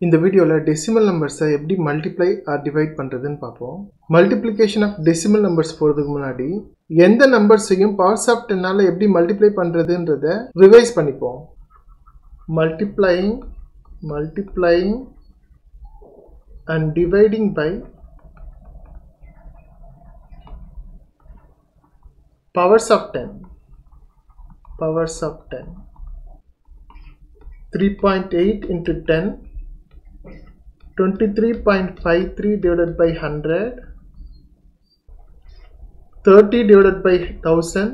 இந்த வீடியோவில் டெசிமல் நம்பர்ஸை எப்படி மல்டிப்ளை ஆர் டிவைட் பண்ணுறதுன்னு பார்ப்போம் மல்டிப்ளிகேஷன் ஆஃப் டெசிமல் நம்பர்ஸ் போகிறதுக்கு முன்னாடி எந்த நம்பர்ஸையும் பவர்ஸ் ஆஃப் டென்னால் எப்படி மல்டிப்ளை பண்ணுறதுன்றத ரிவைஸ் பண்ணிப்போம் multiplying multiplying and dividing by powers of 10 powers of 10 3.8 into 10 23.53 divided by 100 30 divided by 1000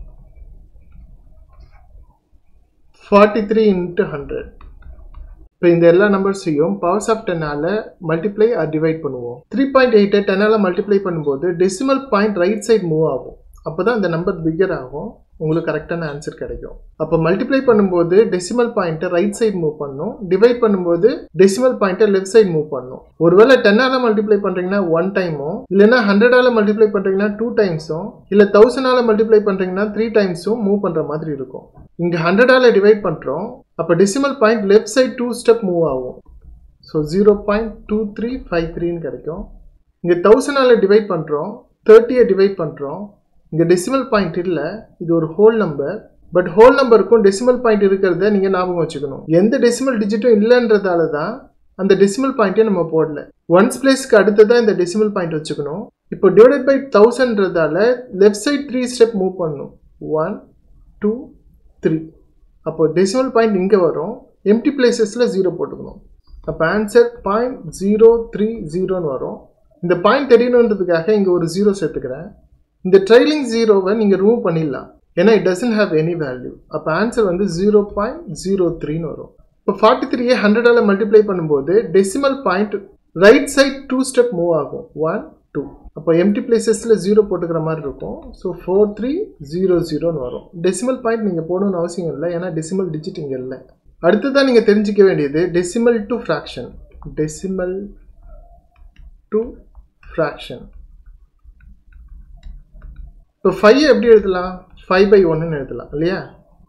43 into 100 இப்போ இந்த எல்லா நம்பர்ஸையும் பவர்ஸ் ஆஃப் டென்னால் மல்டிப்ளை ஆர் டிவைட் பண்ணுவோம் த்ரீ பாயிண்ட் எயிட்டை டென்னால் மல்டிப்ளை பண்ணும்போது decimal point right side move ஆகும் அப்போ தான் அந்த நம்பர் பிக்கர் ஆகும் உங்களுக்கு கரெக்டான ஆன்சர் கிடைக்கும் அப்போ மல்டிப்ளை பண்ணும்போது டெசிமல் பாயிண்ட்டை ரைட் சைடு மூவ் பண்ணும் டிவைட் பண்ணும்போது டெசிமல் பாயிண்ட்டை லெஃப்ட் சைடு மூவ் பண்ணும் ஒருவேளை டென்னால மல்டிப்ளை பண்ணுறீங்கன்னா ஒன் டைமும் இல்லைன்னா ஹண்ட்ரடால மல்டிப்ளை பண்ணுறீங்கன்னா டூ டைம்ஸும் இல்லை தௌசண்டால மல்டிப்ளை பண்ணுறீங்கன்னா த்ரீ டைம்ஸும் மூவ் பண்ணுற மாதிரி இருக்கும் இங்கே ஹண்ட்ரடால டிவைட் பண்ணுறோம் அப்போ decimal point left side two step move ஆகும் so zero point two three five த்ரீன்னு கிடைக்கும் இங்கே தௌசண்டால டிவைட் பண்ணுறோம் தேர்ட்டியை டிவைட் பண்ணுறோம் இங்கே டெசிமல் பாயிண்ட் இல்லை இது ஒரு ஹோல் நம்பர் பட் ஹோல் நம்பருக்கும் டெசிமல் பாயிண்ட் இருக்கிறத நீங்கள் ஞாபகம் வச்சுக்கணும் எந்த டெசிமல் டிஜிட்டும் இல்லைன்றதால தான் அந்த டெசிமல் பாயிண்ட்டே நம்ம போடல ஒன்ஸ் பிளேஸ்க்கு அடுத்ததான் இந்த டெசிமல் பாயிண்ட் வச்சுக்கணும் இப்போ டிவைடட் பை தௌசண்ட்றதால left side three step move பண்ணணும் ஒன் டூ த்ரீ அப்போ டெசிமல் பாயிண்ட் இங்கே வரும் எம்டி பிளேசஸில் ஜீரோ போட்டுக்கணும் அப்போ ஆன்சர் பாயிண்ட் ஜீரோ த்ரீ ஜீரோன்னு வரும் இந்த பாயிண்ட் தெரியணுன்றதுக்காக இங்கே ஒரு ஜீரோ சேர்த்துக்கிறேன் இந்த ட்ரைலிங் ஜீரோவை நீங்கள் ரிமூவ் பண்ணிடலாம் ஏன்னா it doesn't have any value அப்போ ஆன்சர் வந்து ஜீரோ பாயிண்ட் ஜீரோ த்ரீன்னு வரும் இப்போ ஃபார்ட்டி த்ரீயை ஹண்ட்ரடால் மல்டிப்ளை பண்ணும்போது decimal point right side two step move ஆகும் ஒன் டூ அப்போ எம்டி பிளேசஸில் ஜீரோ போட்டுக்கிற மாதிரி இருக்கும் ஸோ ஃபோர் த்ரீ ஜீரோ ஜீரோன்னு வரும் டெசிமல் பாயிண்ட் நீங்கள் போடணும்னு அவசியம் இல்லை ஏன்னா டெசிமல் டிஜிட் இங்கே இல்லை அடுத்ததான் நீங்கள் தெரிஞ்சிக்க வேண்டியது decimal to fraction decimal to fraction இப்போ ஃபைவ் எப்படி எழுதலாம் ஃபைவ் பை ஒன்றுன்னு எழுதலாம் இல்லையா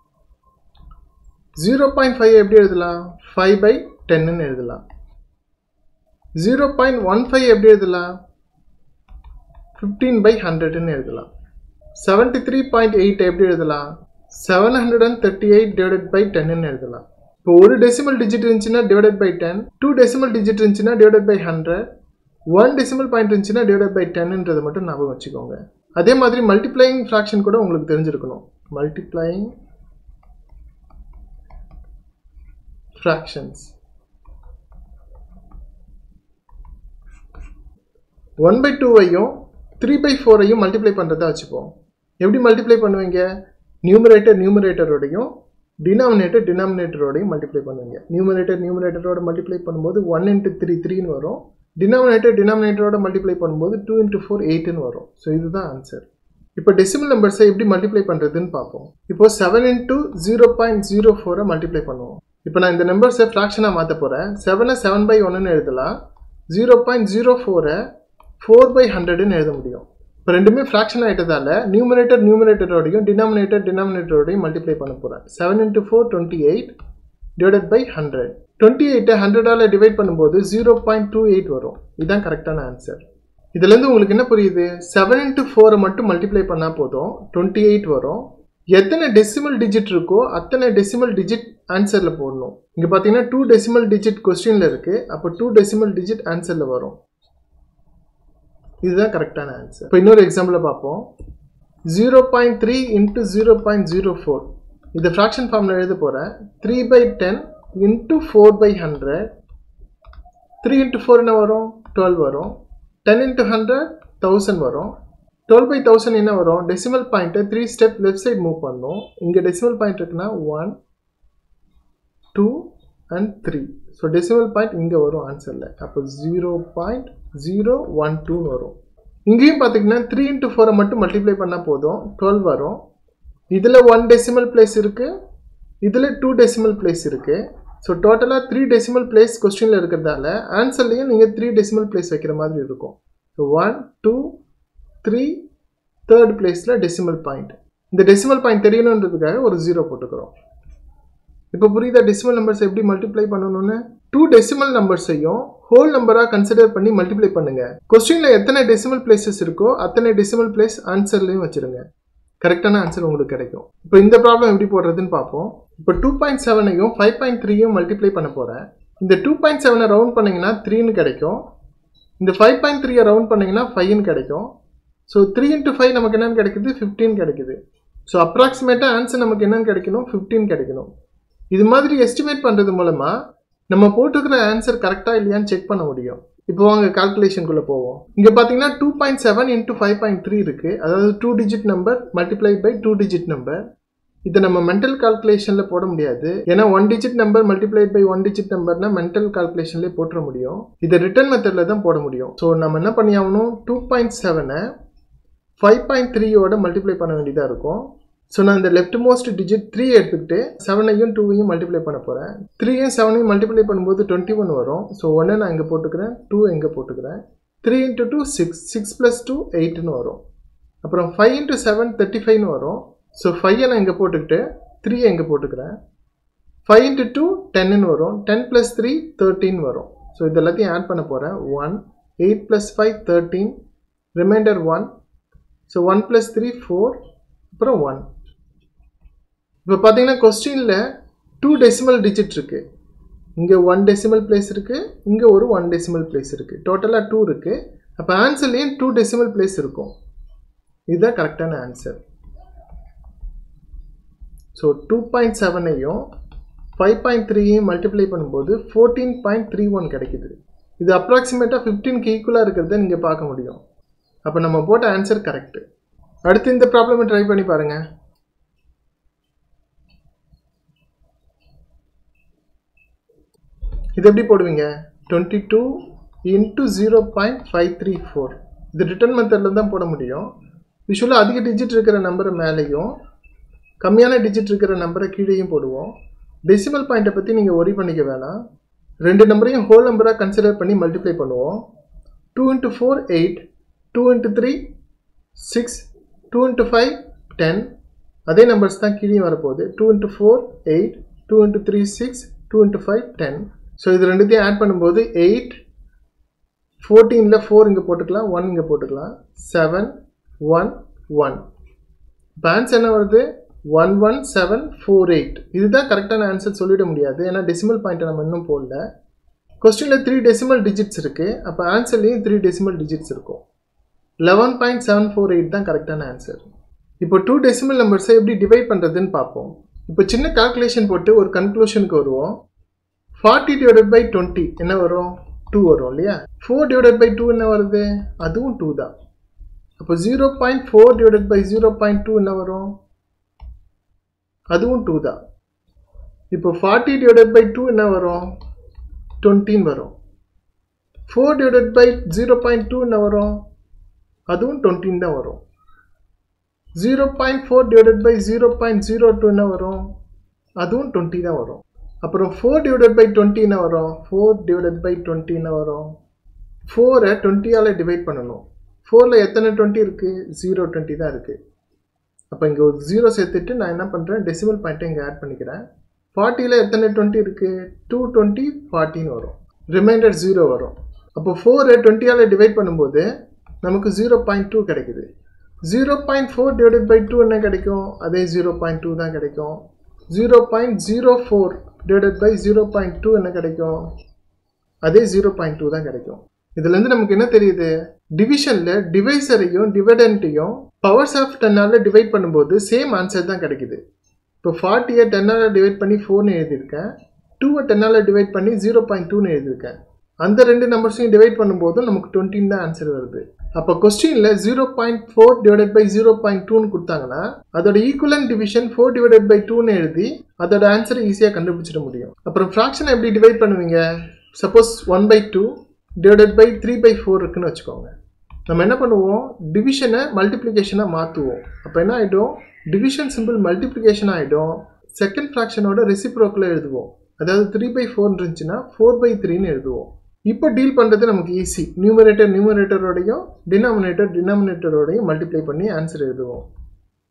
ஜீரோ பாயிண்ட் ஃபைவ் எப்படி எழுதலாம் ஃபைவ் பை டென்னு எழுதலாம் ஜீரோ பாயிண்ட் ஒன் ஃபைவ் எப்படி எழுதலாம் ஃபிஃப்டீன் பை ஹண்ட்ரட்னு எழுதலாம் செவன்டி த்ரீ பாயிண்ட் எயிட் எப்படி எழுதலாம் seven hundred and thirty eight divided by டென்னு எழுதலாம் இப்போ ஒரு டெசிமல் டிஜிட் இருந்துச்சுன்னா divided by ten two decimal digit இருந்துச்சுன்னா divided by hundred one decimal point இருந்துச்சுன்னா டிவைடட் பை டென்ன்றதை மட்டும் ஞாபகம் வச்சுக்கோங்க அதே மாதிரி மல்டிப்ளைங் ஃப்ராக்ஷன் கூட உங்களுக்கு தெரிஞ்சிருக்கணும் மல்டிப்ளைங் ஃப்ராக்ஷன்ஸ் ஒன் பை டூவையும் த்ரீ பை ஃபோரையும் மல்டிப்ளை பண்ணுறதா வச்சுப்போம் எப்படி மல்டிப்ளை பண்ணுவீங்க நியூமரேட்டர் நியூமரேட்டரோடையும் டினாமினேட்டர் டினாமினேட்டரோடையும் மல்டிப்ளை பண்ணுவீங்க நியூமரேட்டர் நியூமரேட்டரோட மல்டிப்ளை பண்ணும்போது ஒன் இன்ட்டு த்ரீ த்ரீன்னு வரும் டினாமினேட்டர் டினாமினேட்டரோட மல்டிப்ளை பண்ணும்போது டூ இன்ட்டு ஃபோர் எயிட்னு வரும் ஸோ இதுதான் ஆன்சர் இப்போ டெசிமல் நம்பர்ஸை எப்படி மல்டிப்ளை பண்ணுறதுன்னு பார்ப்போம் இப்போ seven into zero point zero ஃபோரை மல்டிப்ளை பண்ணுவோம் இப்போ நான் இந்த நம்பர்ஸை ஃப்ராக்ஷனாக மாற்ற போகிறேன் செவனை செவன் பை ஒன்றுன்னு எழுதலாம் ஜீரோ பாயிண்ட் ஜீரோ ஃபோரை ஃபோர் பை ஹண்ட்ரட்னு எழுத முடியும் இப்போ ரெண்டுமே ஃப்ராக்ஷன் ஆகிட்டதால நியூமரேட்டர் நியூமரேட்டரோடையும் டினாமினேட்டர் டினாமினேட்டரோடையும் மல்டிப்ளை பண்ண போகிறேன் seven into four twenty eight divided by hundred twenty எயிட்டை ஹண்ட்ரடால் டிவைட் பண்ணும்போது ஜீரோ பாயிண்ட் டூ எயிட் வரும் இதுதான் கரெக்டான ஆன்சர் இதுலேருந்து உங்களுக்கு என்ன புரியுது செவன் இன்ட்டு ஃபோரை மட்டும் மல்டிப்ளை பண்ணால் போதும் டுவெண்ட்டி எயிட் வரும் எத்தனை டெசிமல் டிஜிட் இருக்கோ அத்தனை டெசிமல் டிஜிட் ஆன்சரில் போடணும் இங்கே பார்த்தீங்கன்னா டூ டெசிமல் டிஜிட் கொஸ்டினில் இருக்குது அப்போ டூ டெசிமல் டிஜிட் ஆன்சரில் வரும் இதுதான் கரெக்டான ஆன்சர் இப்போ இன்னொரு எக்ஸாம்பிளை பார்ப்போம் zero point three into zero point zero four இது ஃப்ராக்ஷன் ஃபார்மில் எழுத போகிறேன் three by ten into four by hundred three into four என்ன வரும் டுவெல் வரும் டென் இன்ட்டு ஹண்ட்ரட் தௌசண்ட் வரும் டுவெல் பை தௌசண்ட் என்ன வரும் டெசிமல் பாயிண்ட்டை three step left side move பண்ணும் இங்கே டெசிமல் பாயிண்ட் இருக்குன்னா one two and three so decimal point இங்கே வரும் ஆன்சரில் அப்போ ஜீரோ பாயிண்ட் ஜீரோ ஒன் டூன்னு வரும் இங்கேயும் பார்த்தீங்கன்னா த்ரீ இன்ட்டு ஃபோரை மட்டும் மல்டிப்ளை பண்ணால் போதும் டுவெல் வரும் இதில் ஒன் டெசிமல் பிளேஸ் இருக்குது இதில் டூ டெசிமல் பிளேஸ் இருக்குது ஸோ டோட்டலாக த்ரீ டெசிமல் பிளேஸ் கொஸ்டினில் இருக்கிறதால ஆன்சர்லேயும் நீங்கள் த்ரீ டெசிமல் பிளேஸ் வைக்கிற மாதிரி இருக்கும் so one two three third பிளேஸில் டெசிமல் பாயிண்ட் இந்த டெசிமல் பாயிண்ட் தெரியணுன்றதுக்காக ஒரு ஜீரோ போட்டுக்கிறோம் இப்போ புரியுதா டெசிமல் நம்பர்ஸ் எப்படி மல்டிப்ளை பண்ணணும்னு டூ டெசிமல் நம்பர்ஸையும் ஹோல் நம்பராக கன்சிடர் பண்ணி மல்டிப்ளை பண்ணுங்க கொஸ்டினில் எத்தனை டெசிமல் பிளேசஸ் இருக்கோ அத்தனை டெசிமல் பிளேஸ் ஆன்சர்லையும் வச்சிருங்க கரெக்டான ஆன்சர் உங்களுக்கு கிடைக்கும் இப்போ இந்த ப்ராப்ளம் எப்படி போடுறதுன்னு பார்ப்போம் இப்போ டூ பாயிண்ட் செவனையும் ஃபைவ் பாயிண்ட் த்ரீயும் மல்டிப்ளை பண்ண போகிறேன் இந்த டூ பாயிண்ட் செவனை ரவுண்ட் பண்ணிங்கன்னா த்ரீன்னு கிடைக்கும் இந்த ஃபைவ் பாயிண்ட் த்ரீயை ரவுண்ட் பண்ணிங்கன்னா ஃபைவ்னு கிடைக்கும் ஸோ த்ரீ இன்ட்டு ஃபைவ் நமக்கு என்னென்னு கிடைக்குது ஃபிஃப்டீன் கிடைக்குது ஸோ அப்ராக்சிமேட்டாக ஆன்சர் நமக்கு என்னென்னு கிடைக்கணும் ஃபிஃப்டீன் கிடைக்கணும் இது மாதிரி எஸ்டிமேட் பண்ணுறது மூலமாக நம்ம போட்டுக்கிற ஆன்சர் கரெக்டாக இல்லையான்னு செக் பண்ண முடியும் இப்போ வாங்க கால்குலேஷனுக்குள்ளே போவோம் இங்கே பார்த்தீங்கன்னா two point seven into five point three இருக்குது அதாவது two digit number multiply by two digit number இதை நம்ம மென்டல் கால்குலேஷனில் போட முடியாது ஏன்னா one digit number multiply by one digit நம்பர்னா மென்டல் கால்குலேஷன்லேயே போட்டுற முடியும் இதை ரிட்டர்ன் மெத்தடில் தான் போட முடியும் ஸோ நம்ம என்ன பண்ணி ஆகணும் டூ பாயிண்ட் செவனை ஃபைவ் பாயிண்ட் த்ரீயோட மல்டிப்ளை பண்ண வேண்டியதாக இருக்கும் ஸோ நான் இந்த லெஃப்ட் மோஸ்ட் டிஜிட் த்ரீ எடுத்துக்கிட்டு செவனையும் டூவையும் மல்டிப்ளை பண்ண போகிறேன் த்ரீயும் செவனையும் மல்டிப்ளை பண்ணும்போது டுவெண்ட்டி ஒன் வரும் ஸோ ஒன்று நான் இங்கே போட்டுக்கிறேன் டூ இங்கே போட்டுக்கிறேன் three into two six six plus two எயிட்னு வரும் அப்புறம் ஃபைவ் இன்ட்டு செவன் தேர்ட்டி ஃபைவ்னு வரும் ஸோ ஃபைவை நான் இங்கே போட்டுக்கிட்டு த்ரீ இங்கே போட்டுக்கிறேன் ஃபைவ் இன்ட்டு டூ டென்னு வரும் டென் ப்ளஸ் த்ரீ தேர்ட்டின் வரும் ஸோ இது எல்லாத்தையும் ஆட் பண்ண போகிறேன் one eight plus five thirteen remainder one so one plus three four அப்புறம் ஒன் இப்போ பார்த்தீங்கன்னா கொஸ்டினில் டூ டெசிமல் டிஜிட் இருக்குது இங்கே ஒன் டெசிமல் பிளேஸ் இருக்குது இங்கே ஒரு ஒன் டெசிமல் பிளேஸ் இருக்குது டோட்டலாக டூ இருக்குது அப்போ ஆன்சர்லேயும் டூ டெசிமல் பிளேஸ் இருக்கும் இதுதான் கரெக்டான ஆன்சர் ஸோ டூ பாயிண்ட் செவனையும் ஃபைவ் பாயிண்ட் த்ரீயையும் மல்டிப்ளை பண்ணும்போது ஃபோர்டீன் பாயிண்ட் த்ரீ ஒன் கிடைக்குது இது அப்ராக்சிமேட்டாக ஃபிஃப்டீன்க்கு ஈக்குவலாக இருக்கிறத நீங்கள் பார்க்க முடியும் அப்போ நம்ம போட்ட ஆன்சர் கரெக்டு அடுத்து இந்த ப்ராப்ளமை ட்ரை பண்ணி பாருங்கள் இது எப்படி போடுவீங்க twenty two into zero point five three four இது ரிட்டர்ன் மெத்தடில் தான் போட முடியும் யூஸ்வலாக அதிக டிஜிட் இருக்கிற நம்பரை மேலேயும் கம்மியான டிஜிட் இருக்கிற நம்பரை கீழேயும் போடுவோம் டெசிமல் பாயிண்ட்டை பற்றி நீங்கள் ஒரி பண்ணிக்க வேணாம் ரெண்டு நம்பரையும் ஹோல் நம்பராக கன்சிடர் பண்ணி மல்டிப்ளை பண்ணுவோம் two into four eight two into three six two into five ten அதே நம்பர்ஸ் தான் கீழே வரப்போகுது two into four eight two into three six two into five ten so இது ரெண்டுத்தையும் ஆட் பண்ணும்போது எயிட் ஃபோர்டீனில் ஃபோர் இங்கே போட்டுக்கலாம் ஒன் இங்கே போட்டுக்கலாம் செவன் ஒன் ஒன் இப்போ ஆன்சர் என்ன வருது one one seven four eight இதுதான் கரெக்டான ஆன்சர் சொல்லிட முடியாது ஏன்னா டெசிமல் பாயிண்ட்டை நம்ம இன்னும் போடல கொஸ்டினில் த்ரீ டெசிமல் டிஜிட்ஸ் இருக்குது அப்போ ஆன்சர்லேயும் த்ரீ டெசிமல் டிஜிட்ஸ் இருக்கும் eleven point seven four eight தான் கரெக்டான ஆன்சர் இப்போ டூ டெசிமல் நம்பர்ஸை எப்படி டிவைட் பண்ணுறதுன்னு பார்ப்போம் இப்போ சின்ன கால்குலேஷன் போட்டு ஒரு கன்க்ளூஷனுக்கு வருவோம் ஃபார்ட்டி டிவைடட் பை டுவெண்ட்டி என்ன வரும் டூ வரும் இல்லையா ஃபோர் டிவைடட் பை டூ என்ன வருது அதுவும் டூ தான் அப்போ zero point four divided by zero point two என்ன வரும் அதுவும் டூ தான் இப்போ ஃபார்ட்டி டிவைடட் பை டூ என்ன வரும் டுவெண்ட்டின்னு வரும் four divided by zero point two என்ன வரும் அதுவும் டுவெண்ட்டின் தான் வரும் zero point four divided by zero point zero two என்ன வரும் அதுவும் டுவெண்ட்டி தான் வரும் அப்புறம் ஃபோர் டிவைடட் பை டுவெண்ட்டி என்ன வரும் ஃபோர் டிவைடட் பை டுவெண்ட்டி என்ன வரும் ஃபோரை டுவெண்ட்டியால் டிவைட் பண்ணணும் ஃபோரில் எத்தனை டுவெண்ட்டி இருக்குது ஜீரோ டுவெண்ட்டி தான் இருக்குது அப்போ இங்கே ஒரு ஜீரோ சேர்த்துட்டு நான் என்ன பண்ணுறேன் டெசிமல் பாயிண்ட்டை இங்கே ஆட் பண்ணிக்கிறேன் ஃபார்ட்டியில் எத்தனை டுவெண்ட்டி இருக்குது டூ டுவெண்ட்டி ஃபார்ட்டின்னு வரும் ரிமைண்டர் ஜீரோ வரும் அப்போ ஃபோரை டுவெண்ட்டியால் டிவைட் பண்ணும்போது நமக்கு ஜீரோ பாயிண்ட் டூ கிடைக்குது zero point four divided by two என்ன கிடைக்கும் அதே ஜீரோ பாயிண்ட் டூ தான் கிடைக்கும் zero point zero four divided by zero point two என்ன கிடைக்கும் அதே ஜீரோ பாயிண்ட் டூ தான் கிடைக்கும் இதுலேருந்து நமக்கு என்ன தெரியுது டிவிஷனில் டிவைசரையும் டிவிடெண்ட்டையும் பவர்ஸ் ஆஃப் டென்னால் டிவைட் பண்ணும்போது சேம் ஆன்சர் தான் கிடைக்குது இப்போ ஃபார்ட்டியை டென்னால் டிவைட் பண்ணி ஃபோர்னு எழுதியிருக்கேன் டூவை டென்னால் டிவைட் பண்ணி ஜீரோ பாயிண்ட் டூன்னு எழுதியிருக்கேன் அந்த ரெண்டு நம்பர்ஸையும் டிவைட் பண்ணும்போதும் நமக்கு டுவெண்ட்டின் தான் ஆன்சர் வருது அப்போ கொஸ்டினில் zero point four divided by zero point டூன்னு கொடுத்தாங்கன்னா அதோட equivalent division four divided by டூன்னு எழுதி அதோட ஆன்சரை ஈஸியாக கண்டுபிடிச்சிட முடியும் அப்புறம் ஃப்ராக்ஷனை எப்படி டிவைட் பண்ணுவீங்க suppose one by two divided by three by four இருக்குன்னு வச்சுக்கோங்க நம்ம என்ன பண்ணுவோம் டிவிஷனை மல்டிப்ளிகேஷனாக மாற்றுவோம் அப்போ என்ன ஆகிடும் டிவிஷன் சிம்பிள் மல்டிப்ளிகேஷன் ஆகிடும் செகண்ட் ஃப்ராக்ஷனோட ரெசிப்ரோக்கில் எழுதுவோம் அதாவது த்ரீ பை ஃபோர் இருந்துச்சுன்னா ஃபோர் பை த்ரீன்னு எழுதுவோம் இப்போ டீல் பண்ணுறது நமக்கு ஈஸி நியூமரேட்டர் நியூமரேட்டரோடையும் டினாமினேட்டர் டினாமினேட்டரோடையும் மல்டிப்ளை பண்ணி ஆன்சர் எழுதுவோம்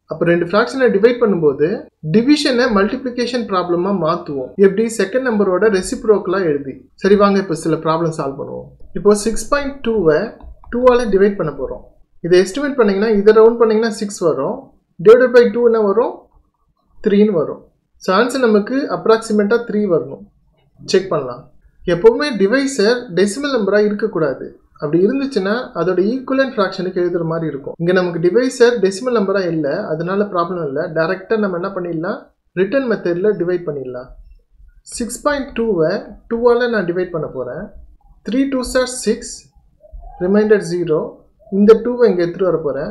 அப்போ ரெண்டு ஃப்ராக்ஷனை டிவைட் பண்ணும்போது டிவிஷனை மல்டிப்ளிகேஷன் ப்ராப்ளமாக மாற்றுவோம் எப்படி செகண்ட் நம்பரோட ரெசிப்ரோக்கலாக எழுதி சரி வாங்க இப்போ சில ப்ராப்ளம் சால்வ் பண்ணுவோம் இப்போ சிக்ஸ் பாயிண்ட் டூவை டூவால் டிவைட் பண்ண போகிறோம் இதை எஸ்டிமேட் பண்ணிங்கன்னா இதை ரவுண்ட் பண்ணிங்கன்னா சிக்ஸ் வரும் டிவைடட் பை டூ என்ன வரும் த்ரீன்னு வரும் ஸோ ஆன்சர் நமக்கு அப்ராக்சிமேட்டாக த்ரீ வரணும் செக் பண்ணலாம் எப்போவுமே டிவைசர் டெசிமல் நம்பராக இருக்கக்கூடாது அப்படி இருந்துச்சுன்னா அதோட ஈக்குவலன் ஃப்ராக்ஷனுக்கு எழுதுற மாதிரி இருக்கும் இங்கே நமக்கு டிவைசர் டெசிமல் நம்பராக இல்லை அதனால ப்ராப்ளம் இல்லை டேரெக்டாக நம்ம என்ன பண்ணிடலாம் ரிட்டர்ன் மெத்தடில் டிவைட் பண்ணிடலாம் சிக்ஸ் பாயிண்ட் டூவை டூவால் நான் டிவைட் பண்ண போகிறேன் த்ரீ டூ சார் சிக்ஸ் ரிமைண்டர் ஜீரோ இந்த டூவை இங்கே எடுத்துகிட்டு வர போகிறேன்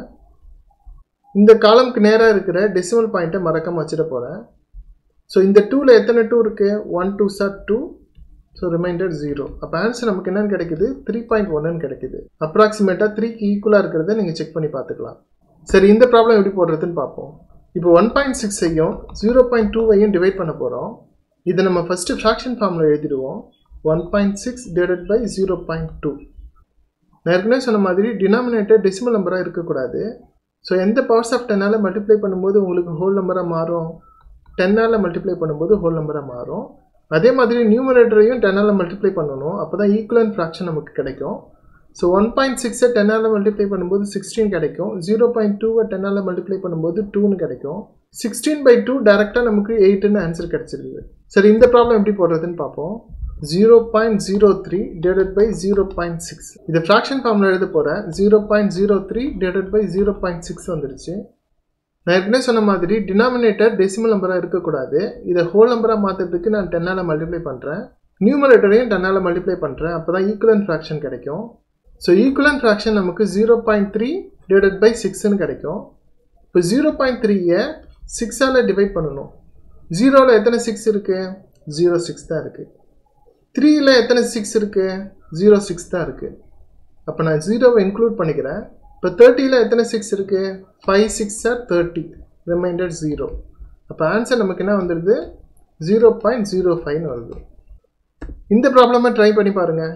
இந்த காலம்க்கு நேராக இருக்கிற டெசிமல் பாயிண்ட்டை மறக்காமல் வச்சிட போகிறேன் ஸோ இந்த டூவில் எத்தனை டூ இருக்குது ஒன் டூ சார் டூ ஸோ ரிமைண்டர் ஜீரோ அப்போ ஆன்சர் நமக்கு என்னன்னு கிடைக்குது த்ரீ பாயிண்ட் ஒன்னு கிடைக்குது அப்ராக்சிமேட்டாக த்ரீக்கு ஈக்குவலாக இருக்கிறத நீங்கள் செக் பண்ணி பார்த்துக்கலாம் சரி இந்த ப்ராப்ளம் எப்படி போடுறதுன்னு பார்ப்போம் இப்போ ஒன் பாயிண்ட் சிக்ஸையும் ஜீரோ பாயிண்ட் டூவையும் டிவைட் பண்ண போகிறோம் இதை நம்ம ஃபஸ்ட்டு ஃப்ராக்ஷன் ஃபார்மில் எழுதிடுவோம் one point six divided by zero point two நான் ஏற்கனவே சொன்ன மாதிரி டினாமினேட்டர் டெசிமல் நம்பராக இருக்கக்கூடாது ஸோ எந்த பவர்ஸ் ஆஃப் டென்னால் மல்டிப்ளை பண்ணும்போது உங்களுக்கு ஹோல் நம்பராக மாறும் டென்னால் மல்டிப்ளை பண்ணும்போது ஹோல் நம்பராக மாறும் அதே மாதிரி நியூமரேட்டரையும் டென்னால் மல்டிப்ளை பண்ணணும் அப்போ தான் ஈக்குவலன் ஃப்ராக்ஷன் நமக்கு கிடைக்கும் ஸோ ஒன் பாயிண்ட் சிக்ஸை டென்னால் மல்டிப்ளை பண்ணும்போது சிக்ஸ்டீன் கிடைக்கும் ஜீரோ பாயிண்ட் டூவை டென்னால் மல்டிப்ளை பண்ணும்போது டூன்னு கிடைக்கும் சிக்ஸ்டீன் பை டூ டேரெக்டாக நமக்கு எயிட்டுன்னு ஆன்சர் கிடச்சிருக்குது சரி இந்த ப்ராப்ளம் எப்படி போடுறதுன்னு பார்ப்போம் zero point zero three divided by zero point six இதை ஃப்ராக்ஷன் ஃபார்மில் எழுத போகிறேன் zero point zero three divided by zero point six வந்துருச்சு நான் ஏற்கனவே சொன்ன மாதிரி டினாமினேட்டர் டெசிமல் நம்பராக இருக்கக்கூடாது இதை ஹோல் நம்பராக மாற்றுறதுக்கு நான் டென்னால் மல்டிப்ளை பண்ணுறேன் நியூமரேட்டரையும் டென்னால் மல்டிப்ளை பண்ணுறேன் அப்போ தான் ஈக்குவலன் ஃப்ராக்ஷன் கிடைக்கும் ஸோ ஈக்குவலன் ஃப்ராக்ஷன் நமக்கு zero point three divided by சிக்ஸ்னு கிடைக்கும் இப்போ ஜீரோ பாயிண்ட் த்ரீயை சிக்ஸால் டிவைட் பண்ணணும் ஜீரோவில் எத்தனை சிக்ஸ் இருக்குது ஜீரோ சிக்ஸ் தான் இருக்குது த்ரீயில் எத்தனை சிக்ஸ் இருக்குது ஜீரோ சிக்ஸ் தான் இருக்குது அப்போ நான் ஜீரோவை இன்க்ளூட் பண்ணிக்கிறேன் இப்போ தேர்ட்டியில் எத்தனை சிக்ஸ் இருக்குது five six are thirty remainder zero அப்போ ஆன்சர் நமக்கு என்ன வந்துடுது ஜீரோ பாயிண்ட் ஜீரோ ஃபைவ்னு வருது இந்த ப்ராப்ளமை ட்ரை பண்ணி பாருங்கள்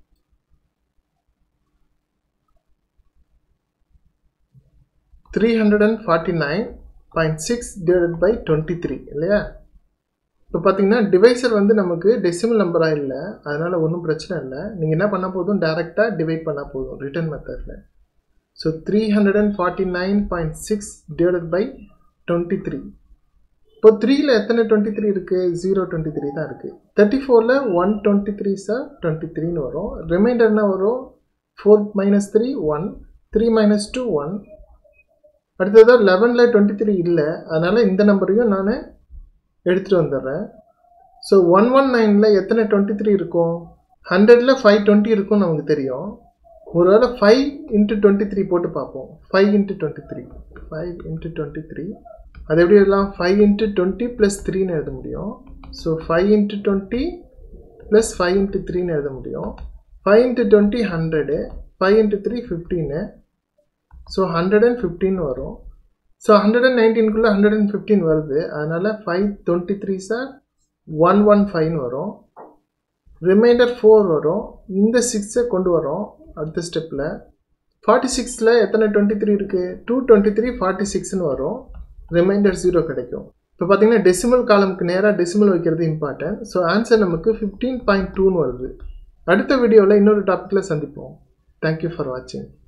three hundred and forty nine point six divided by twenty three இல்லையா இப்போ பார்த்தீங்கன்னா டிவைசர் வந்து நமக்கு டெசிமல் நம்பராக இல்லை அதனால் ஒன்றும் பிரச்சனை இல்லை நீங்கள் என்ன பண்ணால் போதும் டேரெக்டாக டிவைட் பண்ணால் போதும் ரிட்டர்ன் மெத்தடில் so three hundred and forty nine point six divided by twenty three இப்போ த்ரீயில் எத்தனை டுவெண்ட்டி த்ரீ இருக்குது ஜீரோ டுவெண்ட்டி த்ரீ தான் இருக்குது தேர்ட்டி ஃபோரில் ஒன் டுவெண்ட்டி த்ரீ சார் டுவெண்ட்டி த்ரீன்னு வரும் ரிமைண்டர்னா வரும் four minus three one three minus two one அடுத்ததாக லெவனில் டுவெண்ட்டி த்ரீ இல்லை அதனால் இந்த நம்பரையும் நான் எடுத்துகிட்டு வந்துடுறேன் ஸோ ஒன் ஒன் நைனில் எத்தனை டுவெண்ட்டி த்ரீ இருக்கும் ஹண்ட்ரடில் ஃபைவ் டுவெண்ட்டி இருக்கும்னு நமக்கு தெரியும் ஒருவேளை ஃபைவ் இன்ட்டு டுவெண்ட்டி த்ரீ போட்டு பார்ப்போம் five into twenty three five into twenty three அது எப்படி எழுதலாம் ஃபைவ் இன்ட்டு டுவெண்ட்டி ப்ளஸ் த்ரீன்னு எழுத முடியும் so five into twenty plus five into த்ரீன்னு எழுத முடியும் five into twenty hundred five into three fifteen so hundred and fifteen வரும் ஸோ ஹண்ட்ரட் அண்ட் நைன்டீனுக்குள்ளே ஹண்ட்ரட் அண்ட் ஃபிஃப்டின் வருது அதனால் ஃபைவ் டுவெண்ட்டி த்ரீ சார் ஒன் ஒன் ஃபைவ்னு வரும் ரிமைண்டர் ஃபோர் வரும் இந்த சிக்ஸை கொண்டு வரோம் அடுத்த ஸ்டெப்பில் ஃபார்ட்டி சிக்ஸில் எத்தனை டுவெண்ட்டி த்ரீ இருக்குது டூ டுவெண்ட்டி த்ரீ ஃபார்ட்டி சிக்ஸ்னு வரும் ரிமைண்டர் ஜீரோ கிடைக்கும் இப்போ பார்த்தீங்கன்னா டெசிமல் காலமுக்கு நேராக டெசிமல் வைக்கிறது இம்பார்ட்டன்ட் ஸோ ஆன்சர் நமக்கு ஃபிஃப்டீன் பாயிண்ட் டூன்னு வருது அடுத்த வீடியோவில் இன்னொரு டாப்பிக்கில் சந்திப்போம் தேங்க்யூ ஃபார் வாட்சிங்